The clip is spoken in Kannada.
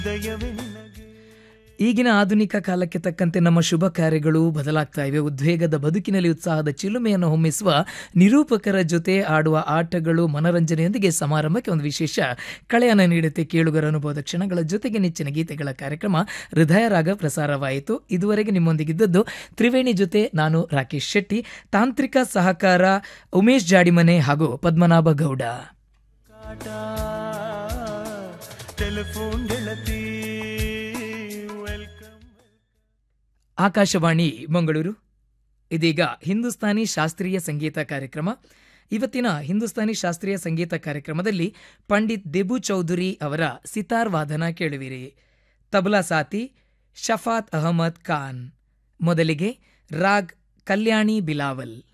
ಈಗಿನ ಆಧುನಿಕ ಕಾಲಕ್ಕೆ ತಕ್ಕಂತೆ ನಮ್ಮ ಶುಭ ಕಾರ್ಯಗಳು ಬದಲಾಗ್ತಾ ಇವೆ ಉದ್ವೇಗದ ಬದುಕಿನಲ್ಲಿ ಉತ್ಸಾಹದ ಚಿಲುಮೆಯನ್ನು ಹೊಮ್ಮಿಸುವ ನಿರೂಪಕರ ಜೊತೆ ಆಡುವ ಆಟಗಳು ಮನರಂಜನೆಯೊಂದಿಗೆ ಸಮಾರಂಭಕ್ಕೆ ಒಂದು ವಿಶೇಷ ಕಳೆಯನ್ನು ನೀಡುತ್ತೆ ಕೇಳುಗರ ಅನುಭವದ ಕ್ಷಣಗಳ ಜೊತೆಗೆ ನೆಚ್ಚಿನ ಗೀತೆಗಳ ಕಾರ್ಯಕ್ರಮ ಹೃದಯ ರಾಗ ಪ್ರಸಾರವಾಯಿತು ಇದುವರೆಗೆ ನಿಮ್ಮೊಂದಿಗಿದ್ದದ್ದು ತ್ರಿವೇಣಿ ಜೊತೆ ನಾನು ರಾಕೇಶ್ ಶೆಟ್ಟಿ ತಾಂತ್ರಿಕ ಸಹಕಾರ ಉಮೇಶ್ ಜಾಡಿಮನೆ ಹಾಗೂ ಪದ್ಮನಾಭ ಗೌಡ ಟೆಲಿಫೋನ್ ಗೆಳತಿ ವೆಲ್ಕಮ್ ಆಕಾಶವಾಣಿ ಮಂಗಳೂರು ಇದೀಗ ಹಿಂದೂಸ್ತಾನಿ ಶಾಸ್ತ್ರೀಯ ಸಂಗೀತ ಕಾರ್ಯಕ್ರಮ ಇವತ್ತಿನ ಹಿಂದೂಸ್ತಾನಿ ಶಾಸ್ತ್ರೀಯ ಸಂಗೀತ ಕಾರ್ಯಕ್ರಮದಲ್ಲಿ ಪಂಡಿತ್ ದೆಬು ಚೌಧರಿ ಅವರ ಸಿತಾರ್ ವಾದನ ಕೇಳುವಿರಿ ತಬಲಾ ಸಾತಿ ಶಫಾತ್ ಅಹಮದ್ ಖಾನ್ ಮೊದಲಿಗೆ ರಾಗ್ ಕಲ್ಯಾಣಿ ಬಿಲಾವಲ್